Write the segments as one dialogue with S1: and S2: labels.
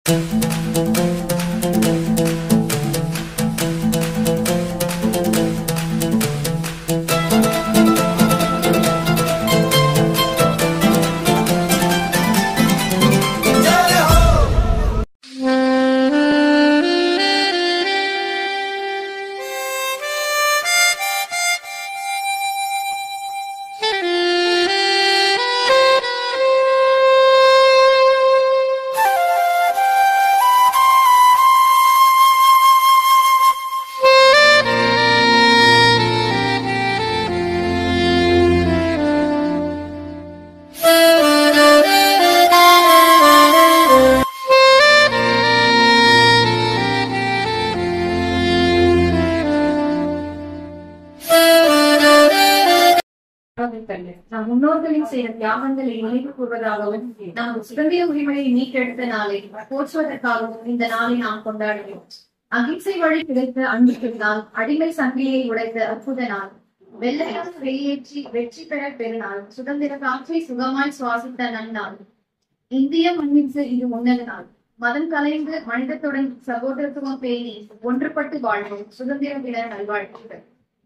S1: நம் முன்னோர்களின் செய்த தியாகங்களை நினைவு கூறுவதாகவும் நமது சுதந்திர உரிமையை மீட்டெடுத்த நாளை போற்றுவதற்காகவும் இந்த நாளை நாம் கொண்டாடுகிறோம் அகிம்சை வழி கிடைத்த அன்பு நாள் அடிமை சங்கிலியை உடைத்த அற்புத நாள் வெள்ளையாக வெளியேற்றி வெற்றி பெற பெருநாள் சுதந்திர காற்றை சுகமாய் சுவாசித்த நன்னாள் இந்திய மண்ணிற்கு இது முன்னது நாள் மதம் கலைந்து மனிதத்துடன் சகோதரத்துவம் பேணி ஒன்றுபட்டு வாழ்வோம் சுதந்திர தின நல்வாழ்த்துகள்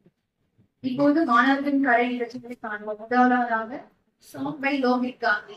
S1: இப்போது மாணவர்களின் கலை நிகழ்ச்சிகளை காண்போம் முதலாவதாக song by Lohith Gandhi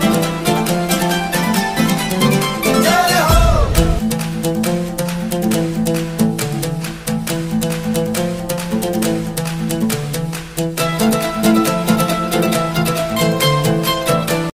S2: Jai Ho!